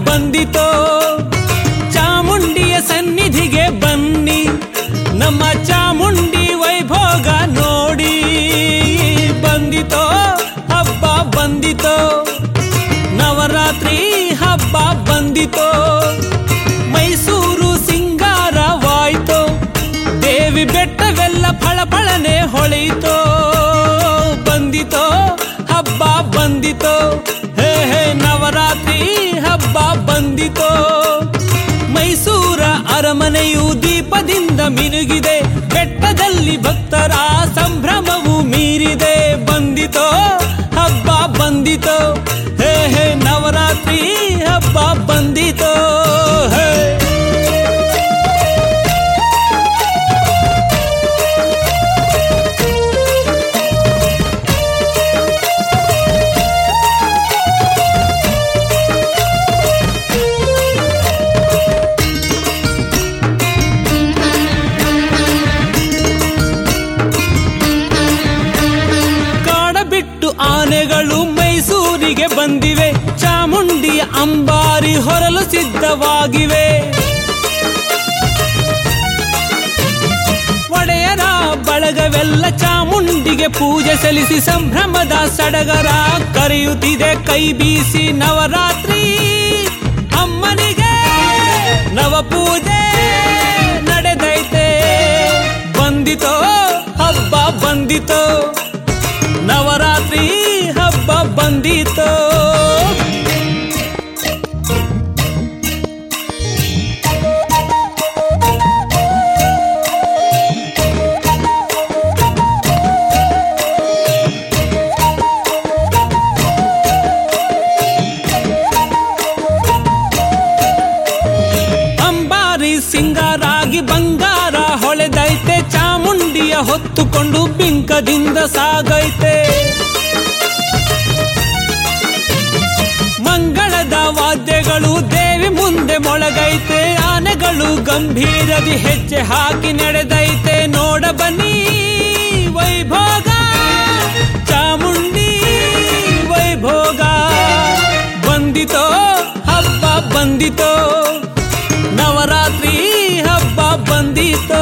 ಬಂದಿತೋ ಚಾಮುಂಡಿಯ ಸನ್ನಿಧಿಗೆ ಬನ್ನಿ ನಮ್ಮ ಚಾಮುಂಡಿ ವೈಭೋಗ ನೋಡಿ ಬಂದಿತೋ ಹಬ್ಬ ಬಂದಿತೋ ನವರಾತ್ರಿ ಹಬ್ಬ ಬಂದಿತೋ ಮೈಸೂರು ಸಿಂಗಾರವಾಯ್ತೋ ದೇವಿ ಬೆಟ್ಟವೆಲ್ಲ ಫಳಫಳನೆ ಹೊಳೆಯಿತೋ ಬಂದಿತೋ ಹಬ್ಬ ಬಂದಿತೋ ಹೇ ಹೇ ನವರಾತ್ರಿ ಹಬ್ಬ ಬಂದಿತೋ ಮೈಸೂರ ಅರಮನೆಯು ದೀಪದಿಂದ ಮಿನುಗಿದೆ ಬೆಟ್ಟದಲ್ಲಿ ಭಕ್ತರ ಸಂಭ್ರಮವು ಮೀರಿದೆ ಬಂದಿತೋ ಹಬ್ಬ ಬಂದಿತೋ ಹೇ ಹೇ ನವರಾತ್ರಿ ಹಬ್ಬ ಬಂದಿತೋ ಹೇ ಕಾಡ ಬಿಟ್ಟು ಆನೆಗಳು ಮೈಸೂರಿಗೆ ಬಂದಿವೆ ಚಾಮುಂಡಿಯ ಅಂಬಾರಿ ಹೊರಲು ಸಿದ್ಧವಾಗಿವೆ ಒಡೆಯರ ಬಳಗವೆಲ್ಲ ಚಾಮುಂಡಿಗೆ ಪೂಜೆ ಸಲ್ಲಿಸಿ ಸಂಭ್ರಮದ ಸಡಗರ ಕರೆಯುತ್ತಿದೆ ಕೈ ಬೀಸಿ ನವರಾತ್ರಿ ಅಮ್ಮನಿಗೆ ನವ ಪೂಜೆ ನಡೆದೈತೆ ಬಂದಿತೋ ಹಬ್ಬ ಬಂದಿತೋ ನವರಾತ್ರಿ ಹಬ್ಬ ಬಂದಿತೋ ಅಂಬಾರಿ ಸಿಂಗಾರಾಗಿ ಬಂಗಾರ ಹೊಳೆದೈತೆ ಚಾಮುಂಡಿಯ ಹೊತ್ತುಕೊಂಡು ಬಿಂಕದಿಂದ ಸಾಗೈತೆ ಮಂಗಳದ ವಾದ್ಯಗಳು ದೇವಿ ಮುಂದೆ ಮೊಳಗೈತೆ ಆನೆಗಳು ಗಂಭೀರದಿ ಹೆಜ್ಜೆ ಹಾಕಿ ನಡೆದೈತೆ ನೋಡ ಬನ್ನಿ ವೈಭೋಗ ಚಾಮುಂಡಿ ವೈಭೋಗ ಬಂದಿತೋ ಹಬ್ಬ ಬಂದಿತೋ ನವರಾತ್ರಿ ಹಬ್ಬ ಬಂದಿತೋ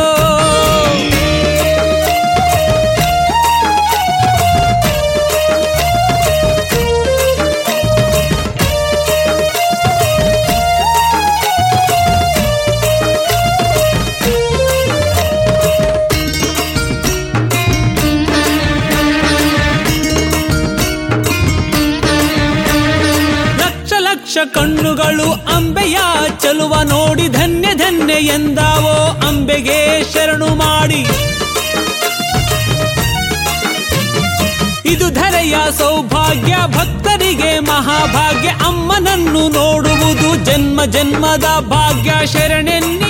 ಲಕ್ಷ ಲಕ್ಷ ಕಣ್ಣುಗಳು ಅಂಬೆಯ ಚಲುವ ನೋಡಿ ಧನ್ಯ ಧನ್ಯ ಎಂದಾವೋ ಅಂಬೆಗೆ ಶರಣು ಮಾಡಿ ಇದು ಧರೆಯ ಸೌಭಾಗ್ಯ ಭಕ್ತರಿಗೆ ಮಹಾಭಾಗ್ಯ ಅಮ್ಮನನ್ನು ನೋಡುವುದು ಜನ್ಮ ಜನ್ಮದ ಭಾಗ್ಯ ಶರಣೆನ್ನಿ